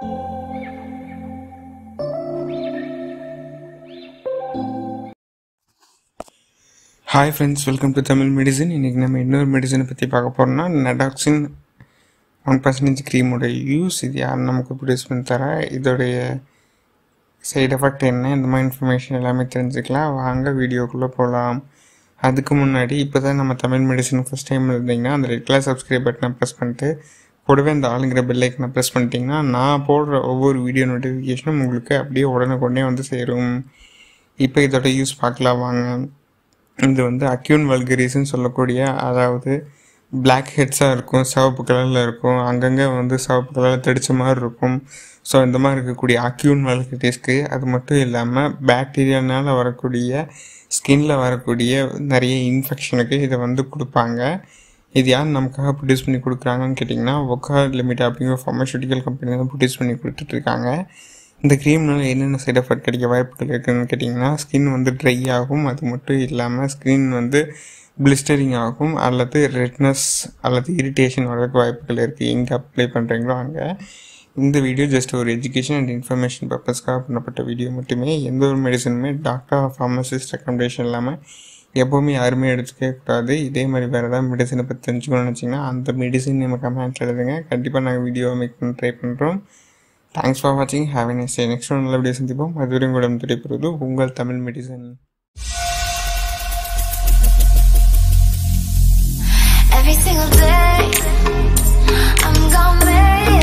hi friends welcome to Tamil medicine இன்றைக்கி நம்ம இன்னொரு மெடிசனை பற்றி பார்க்க போகிறோம்னா நடாக்சின் ஒன் பர்சன்டேஜ் க்ரீமோட யூஸ் இது யார் நமக்கு ப்ரொடியூஸ் பண்ணி தரா இதோடைய சைடு எஃபெக்ட் என்ன இந்த மாதிரி இன்ஃபர்மேஷன் எல்லாமே தெரிஞ்சுக்கலாம் வாங்க வீடியோக்குள்ளே போகலாம் அதுக்கு முன்னாடி இப்போ தான் நம்ம தமிழ் மெடிசன் ஃபஸ்ட் டைம் இருந்தீங்கன்னா அந்த ரெட் கலர் சப்ஸ்கிரைப் பட்டனை ப்ரெஸ் பண்ணிட்டு கூடவே அந்த ஆளுங்கிற பெல் ஐக்கனை ப்ரெஸ் பண்ணிட்டீங்கன்னா நான் போடுற ஒவ்வொரு வீடியோ நோட்டிஃபிகேஷனும் உங்களுக்கு அப்படியே உடனுக்குடனே வந்து சேரும் இப்போ இதோட யூஸ் பார்க்கலாம் வாங்க இது வந்து அக்யூன் வல்கரிஸ்ன்னு சொல்லக்கூடிய அதாவது பிளாக் ஹெட்ஸாக இருக்கும் சிவப்பு கலரில் இருக்கும் அங்கங்கே வந்து சிவப்பு கலரில் தடித்த மாதிரி இருக்கும் ஸோ இந்த மாதிரி இருக்கக்கூடிய அக்யூன் வல்கரிஸ்க்கு அது மட்டும் இல்லாமல் பாக்டீரியானால் வரக்கூடிய ஸ்கின்ல வரக்கூடிய நிறைய இன்ஃபெக்ஷனுக்கு இதை வந்து கொடுப்பாங்க இது யார் நமக்காக ப்ரொடியூஸ் பண்ணி கொடுக்குறாங்கன்னு கேட்டிங்கன்னா ஒக்கா லிமிட் அப்படிங்கிற ஃபார்மசூட்டிக்கல் கம்பெனி தான் ப்ரொடியூஸ் பண்ணி கொடுத்துட்ருக்காங்க இந்த க்ரீம்னால என்னென்ன சைட் எஃபெக்ட் கிடைக்க வாய்ப்புகள் இருக்குதுன்னு கேட்டிங்கன்னா ஸ்கின் வந்து ட்ரை ஆகும் அது மட்டும் இல்லாமல் ஸ்கின் வந்து பிளிஸ்டரிங் ஆகும் அல்லது ரெட்னஸ் அல்லது இரிட்டேஷன் வரதுக்கு வாய்ப்புகள் இருக்குது எங்கே அப்ளை பண்ணுறீங்களோ அங்கே இந்த வீடியோ ஜஸ்ட் ஒரு எஜுகேஷன் அண்ட் இன்ஃபர்மேஷன் பர்பஸ்க்காக பண்ணப்பட்ட வீடியோ மட்டுமே எந்த ஒரு மெடிசனுமே டாக்டர் ஃபார்மசிஸ்ட் ரெக்கமெண்டேஷன் இல்லாமல் எப்போவுமே யாருமே எடுத்துக்கவே கூடாது இதே மாதிரி வேறு ஏதாவது மெடிசனை பற்றி தெரிஞ்சுக்கணும்னு நினச்சிங்கன்னா அந்த மெடிசன் நம்ம கமெண்ட்ஸ் எழுதுங்க கண்டிப்பாக நாங்கள் வீடியோ மேக் பண்ண ட்ரை பண்ணுறோம் தேங்க்ஸ் ஃபார் வாட்சிங் have a next next one நல்ல வீடியோ சந்திப்போம் அதுவரை உங்களிடம் துடைப்பெறுவது உங்கள் Tamil medicine Every single day, I'm gonna make